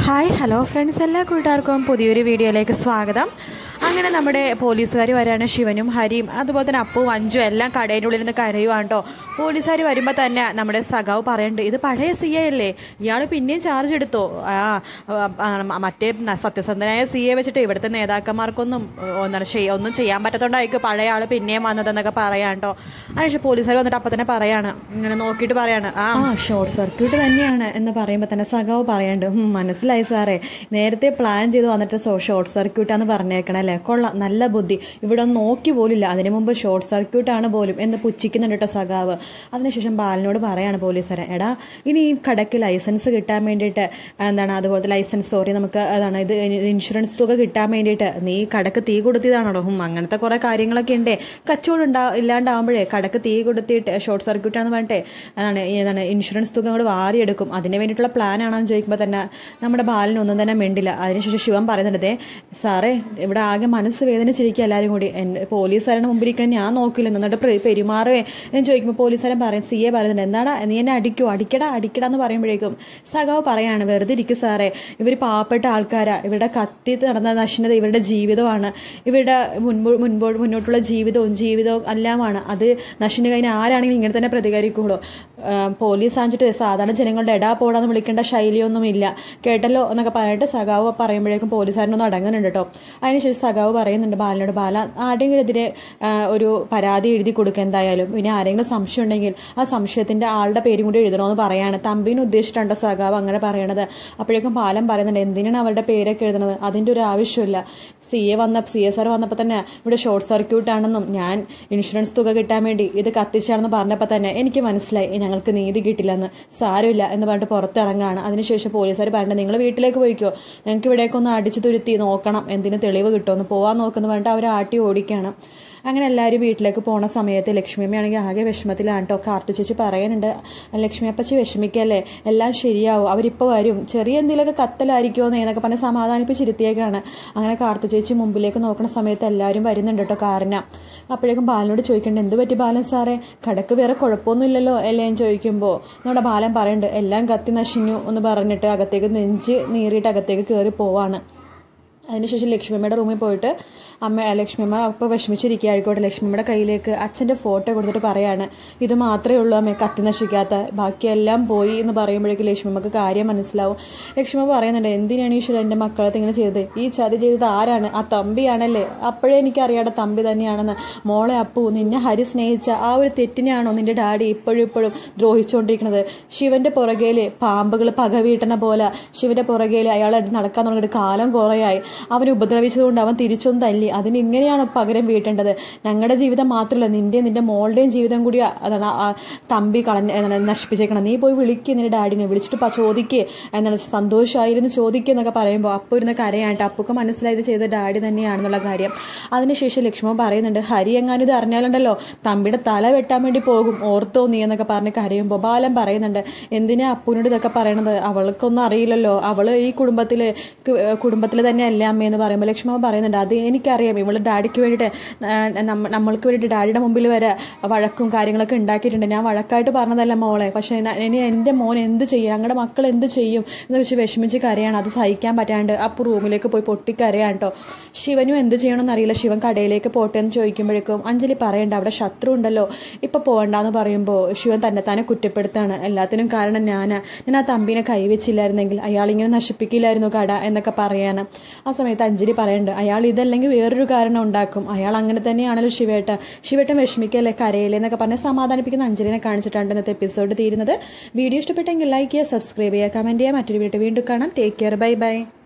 hi hello friends എല്ലാ കൂട്ടുകാർക്കും പുതിയൊരു വീഡിയോയിലേക്ക് സ്വാഗതം അങ്ങനെ നമ്മുടെ പോലീസുകാർ വരാണ് ശിവനും ഹരിയും അതുപോലെ തന്നെ അപ്പു അഞ്ചും എല്ലാം കടയുടെ ഉള്ളിൽ നിന്ന് കരയുവാണ് കേട്ടോ പോലീസുകാർ വരുമ്പോൾ തന്നെ നമ്മുടെ സഖാവ് പറയുന്നുണ്ട് ഇത് പഴയ സി എ അല്ലേ ഇയാൾ പിന്നെയും ചാർജ് എടുത്തോ ആ ആ, മറ്റേ ന- സത്യസന്ധനായ സി എ വെച്ചിട്ട് ഇവിടുത്തെ നേതാക്കന്മാർക്കൊന്നും ഒന്നും ചെയ്യ ഒന്നും ചെയ്യാൻ പറ്റാത്തതുകൊണ്ടായിരിക്കും പഴയ ആൾ പിന്നെയും വന്നതെന്നൊക്കെ പറയാം കേട്ടോ അതിനുശേഷം പോലീസുകാർ വന്നിട്ട് അപ്പം തന്നെ പറയാണ് ഇങ്ങനെ നോക്കിയിട്ട് പറയാണ് ആ ഷോർട്ട് സർക്യൂട്ട് തന്നെയാണ് എന്ന് പറയുമ്പോൾ തന്നെ സഖാവ് പറയാണ്ട് "ഉം, മനസ്സിലായി സാറേ നേരത്തെ പ്ലാൻ ചെയ്ത് വന്നിട്ട് ഷോർട്ട് സർക്യൂട്ടാന്ന് പറഞ്ഞേക്കണല്ലേ കൊള്ളാം നല്ല ബുദ്ധി ഇവിടെ ഒന്നും നോക്കി പോലില്ല അതിനു മുമ്പ് ഷോർട്ട് സർക്യൂട്ടാണ് പോലും എന്ന് പുച്ഛിക്കുന്നുണ്ട് കേട്ടോ സഖാവ് അതിനുശേഷം ബാലനോട് പറയാണ് പോലീസുകാരൻ എടാ ഇനി ഈ കടയ്ക്ക് ലൈസൻസ് കിട്ടാൻ വേണ്ടിയിട്ട് എന്താണ് അതുപോലത്തെ ലൈസൻസ് സോറി നമുക്ക് അതാണ് ഇത് ഇൻഷുറൻസ് തുക കിട്ടാൻ വേണ്ടിയിട്ട് നീ കടക്ക് തീ കൊടുത്തിയതാണോ ഹും അങ്ങനത്തെ കുറേ കാര്യങ്ങളൊക്കെ ഉണ്ടേ കച്ചവടം ഉണ്ടാ ഇല്ലാണ്ടാവുമ്പോഴേ കടക്ക് തീ കൊടുത്തിട്ട് ഷോർട്ട് സർക്യൂട്ടാന്ന് പറഞ്ഞിട്ട് അതാണ് ഈ എന്താണ് ഇൻഷുറൻസ് തുക കൂടെ വാരിയെടുക്കും അതിന് വേണ്ടിയിട്ടുള്ള പ്ലാൻ ആണെന്ന് ചോദിക്കുമ്പോൾ തന്നെ നമ്മുടെ ബാലനൊന്നും തന്നെ മിണ്ടില്ല അതിനുശേഷം ശിവൻ പറയുന്നുണ്ട് "ദേ, സാറേ ഇവിടെ ആകെ മനസ്സ് വേദനിച്ചിരിക്കുക എല്ലാവരും കൂടി എൻ്റെ പോലീസുകാരുടെ മുമ്പിൽ ഇരിക്കണം ഞാൻ നോക്കില്ല എന്നിട്ട് പ്രെ- പെരുമാറുവേ എന്ന് ചോദിക്കുമ്പോൾ പോലീസുകാരൻ പറയും സി എ പറയുന്നുണ്ട് എന്താടാ നീ എന്നെ അടിക്കോ അടിക്കടാ അടിക്കടാ എന്ന് പറയുമ്പോഴേക്കും സഖാവ് പറയാണ് വെറുതെ ഇരിക്കും സാറേ ഇവർ പാവപ്പെട്ട ആൾക്കാരാ ഇവരുടെ കത്തി നടന്ന നശിനത ഇവരുടെ ജീവിതമാണ് ഇവരുടെ മുൻപ് മുൻപോട്ട് മുന്നോട്ടുള്ള ജീവിതവും ജീവിതവും എല്ലാമാണ് അത് നശിന് കഴിഞ്ഞാൽ ആരാണെങ്കിലും ഇങ്ങനെ തന്നെ പ്രതികരിക്കുള്ളൂ പോലീസ് ആണെന്നിട്ട് സാധാരണ ജനങ്ങളുടെ എടാ പോടാന്ന് വിളിക്കേണ്ട ശൈലിയൊന്നുമില്ല കേട്ടല്ലോ എന്നൊക്കെ പറഞ്ഞിട്ട് സഖാവ് പറയുമ്പോഴേക്കും പോലീസുകാരനൊന്നും അടങ്ങുന്നുണ്ട് കേട്ടോ അതിനുശേഷം സഖാവ് പറയുന്നുണ്ട് ബാലനോട് ബാല ആരുടെങ്കിലും എതിരെ ആ, ഒരു പരാതി എഴുതി കൊടുക്കുക എന്തായാലും പിന്നെ ആരെങ്കിലും സംശയം ഉണ്ടെങ്കിൽ ആ സംശയത്തിന്റെ ആളുടെ പേരും കൂടി എഴുതണമെന്ന് പറയാണ് തമ്പിനെ ഉദ്ദേശിച്ചിട്ടുണ്ട് സഖാവ് അങ്ങനെ പറയണത് അപ്പോഴേക്കും ബാലൻ പറയുന്നുണ്ട് എന്തിനാണ് അവരുടെ പേരൊക്കെ എഴുതുന്നത് അതിന്റെ ഒരു ആവശ്യമില്ല സി എ വന്ന സി എസ് ആർ വന്നപ്പോൾ തന്നെ ഇവിടെ ഷോർട്ട് സർക്യൂട്ട് ആണെന്നും ഞാൻ ഇൻഷുറൻസ് തുക കിട്ടാൻ വേണ്ടി ഇത് കത്തിച്ചാണെന്ന് പറഞ്ഞപ്പോൾ തന്നെ എനിക്ക് മനസ്സിലായി ഞങ്ങൾക്ക് നീതി കിട്ടില്ലെന്ന് സാരമില്ല എന്ന് പറഞ്ഞിട്ട് പുറത്തിറങ്ങാണ് അതിനുശേഷം പോലീസുകാർ പറഞ്ഞിട്ട് നിങ്ങൾ വീട്ടിലേക്ക് പോയിക്കോ ഞങ്ങൾക്ക് ഇവിടേക്ക് ഒന്ന് അടിച്ചു തുരുത്തി നോക്കണം എന്തിന് തെളിവ് കിട്ടുമെന്ന് പോവാൻ നോക്കുന്നു പറഞ്ഞിട്ട് അവർ ആട്ടി ഓടിക്കുകയാണ് അങ്ങനെ എല്ലാവരും വീട്ടിലേക്ക് പോണ സമയത്ത് ലക്ഷ്മിയമ്മയാണെങ്കിൽ ആകെ വിഷമത്തിലാണ് കേട്ടോ കാർത്തു ചേച്ചി പറയാനുണ്ട് ലക്ഷ്മി അപ്പച്ചി വിഷമിക്കല്ലേ എല്ലാം ശരിയാവും അവരിപ്പോൾ വരും ചെറിയ എന്തെങ്കിലുമൊക്കെ കത്തലായിരിക്കുമോ എന്നൊക്കെ പറഞ്ഞ് സമാധാനിപ്പിച്ചിരുത്തിയേക്കാണ് അങ്ങനെ കാർത്തു ചേച്ചി മുമ്പിലേക്ക് നോക്കുന്ന സമയത്ത് എല്ലാവരും വരുന്നുണ്ട് കേട്ടോ കാരണം അപ്പോഴേക്കും ബാലനോട് ചോദിക്കേണ്ട എന്ത് പറ്റി ബാലൻ സാറേ കടക്ക് വേറെ കുഴപ്പമൊന്നുമില്ലല്ലോ അല്ലേ എന്ന് ചോദിക്കുമ്പോൾ നമ്മുടെ ബാലൻ പറയുന്നുണ്ട് എല്ലാം കത്തി നശിഞ്ഞു എന്ന് പറഞ്ഞിട്ട് അകത്തേക്ക് നെഞ്ച് നീറിയിട്ട് അകത്തേക്ക് കയറി പോവാണ് അതിനുശേഷം ലക്ഷ്മിയമ്മയുടെ റൂമിൽ പോയിട്ട് അമ്മ ലക്ഷ്മിയമ്മ അപ്പോൾ വിഷമിച്ചിരിക്കുക ആയിക്കോട്ടെ ലക്ഷ്മിയമ്മയുടെ കയ്യിലേക്ക് അച്ഛൻ്റെ ഫോട്ടോ കൊടുത്തിട്ട് പറയാണ് ഇത് മാത്രമേ ഉള്ളൂ അമ്മ കത്തി നശിക്കാത്ത ബാക്കിയെല്ലാം പോയി എന്ന് പറയുമ്പോഴേക്കും ലക്ഷ്മിയമ്മക്ക് കാര്യം മനസ്സിലാവും ലക്ഷ്മിയമ്മ പറയുന്നുണ്ട് എന്തിനാണ് ഈശ്വര എൻ്റെ മക്കളത്ത് ഇങ്ങനെ ചെയ്തത് ഈ ചതി ചെയ്തത് ആരാണ് ആ തമ്പിയാണല്ലേ അപ്പോഴേ എനിക്കറിയാടെ തമ്പി തന്നെയാണെന്ന് മോളെ അപ്പു നിന്നെ ഹരി സ്നേഹിച്ച ആ ഒരു തെറ്റിനെയാണോ നിന്റെ ഡാഡി ഇപ്പോഴും ഇപ്പോഴും ദ്രോഹിച്ചുകൊണ്ടിരിക്കുന്നത് ശിവന്റെ പുറകേല് പാമ്പുകൾ പക വീട്ടണ പോലെ ശിവന്റെ പുറകേല് അയാൾ നടക്കാൻ തുടങ്ങിയിട്ട് കാലം കുറയായി അവനെ ഉപദ്രവിച്ചതുകൊണ്ട് അവൻ തിരിച്ചൊന്നും തല്ലി അതിന് ഇങ്ങനെയാണ് പകരം വീട്ടേണ്ടത് ഞങ്ങളുടെ ജീവിതം മാത്രമല്ല നിന്റെയും നിന്റെ മോളുടെയും ജീവിതം കൂടി ആ- അതാണ് ആ തമ്പി കളഞ്ഞ എന്താണ് നശിപ്പിച്ചേക്കണം നീ പോയി വിളിക്കുക നിന്റെ ഡാഡിനെ വിളിച്ചിട്ട് പ- ചോദിക്കേ എന്താണ് സന്തോഷമായിരുന്നു ചോദിക്കുക എന്നൊക്കെ പറയുമ്പോൾ അപ്പു ഇരുന്ന് കരയായിട്ട് അപ്പൊക്കെ മനസ്സിലായത് ചെയ്ത ഡാഡി തന്നെയാണെന്നുള്ള കാര്യം അതിനുശേഷം ലക്ഷ്മൺ പറയുന്നുണ്ട് ഹരി എങ്ങാനും ഇത് അറിഞ്ഞാലുണ്ടല്ലോ തമ്പിയുടെ തല വെട്ടാൻ വേണ്ടി പോകും ഓർത്തോ നീ എന്നൊക്കെ പറഞ്ഞ് കരയുമ്പോൾ ബാലൻ പറയുന്നുണ്ട് എന്തിനാ അപ്പുവിനോട് ഇതൊക്കെ പറയണത് അവൾക്കൊന്നും അറിയില്ലല്ലോ അവള് ഈ കുടുംബത്തില് കുടുംബത്തിൽ തന്നെ അല്ലേ അമ്മയെന്ന് പറയുമ്പോൾ ലക്ഷ്മണ പറയുന്നുണ്ട് അത് എനിക്കറിയാം ഇവള് ഡാഡിക്ക് വേണ്ടിയിട്ട് ആ, നമ്മ- നമ്മൾക്ക് വേണ്ടിയിട്ട് ഡാഡിയുടെ മുമ്പിൽ വരെ വഴക്കും കാര്യങ്ങളൊക്കെ ഉണ്ടാക്കിയിട്ടുണ്ട് ഞാൻ വഴക്കായിട്ട് പറഞ്ഞതല്ല മോളെ പക്ഷേ ന- ഇനി എൻ്റെ മോൻ എന്ത് ചെയ്യും ഞങ്ങളുടെ മക്കൾ എന്ത് ചെയ്യും എന്ന് വെച്ച് വിഷമിച്ച് കരയാണ് അത് സഹിക്കാൻ പറ്റാണ്ട് അപ്പോൾ റൂമിലേക്ക് പോയി പൊട്ടിക്കരയാണ് കേട്ടോ ശിവനും എന്ത് ചെയ്യണമെന്ന് അറിയില്ല ശിവൻ കടയിലേക്ക് പോട്ടെ എന്ന് ചോദിക്കുമ്പോഴേക്കും അഞ്ജലി പറയണ്ട അവിടെ ശത്രു ഉണ്ടല്ലോ ഇപ്പൊ പോകണ്ടെന്ന് പറയുമ്പോൾ ശിവൻ തന്നെത്താനെ കുറ്റപ്പെടുത്താണ് എല്ലാത്തിനും കാരണം ഞാനാ ഞാൻ ആ തമ്പിനെ കൈവച്ചില്ലായിരുന്നെങ്കിൽ അയാൾ ഇങ്ങനെ നശിപ്പിക്കില്ലായിരുന്നു കട എന്നൊക്കെ പറയാണ് ആ സമയത്ത് അഞ്ജലി പറയുന്നുണ്ട് അയാൾ ഇതല്ലെങ്കിൽ വേറൊരു കാരണം ഉണ്ടാക്കും അയാൾ അങ്ങനെ തന്നെയാണല്ലോ ശിവേട്ട ശിവേട്ടൻ വിഷമിക്കല്ലേ കരയില്ലേ എന്നൊക്കെ പറഞ്ഞ് സമാധാനിപ്പിക്കുന്ന അഞ്ജലിനെ കാണിച്ചിട്ടാണ് ഇന്നത്തെ എപ്പിസോഡ് തീരുന്നത് വീഡിയോ ഇഷ്ടപ്പെട്ടെങ്കിൽ ലൈക്ക് ചെയ്യുക സബ്സ്ക്രൈബ് ചെയ്യുക കമന്റ് ചെയ്യുക മറ്റൊരു വീഡിയോ വീണ്ടും കാണാം ടേക്ക് കെയർ ബൈ ബൈ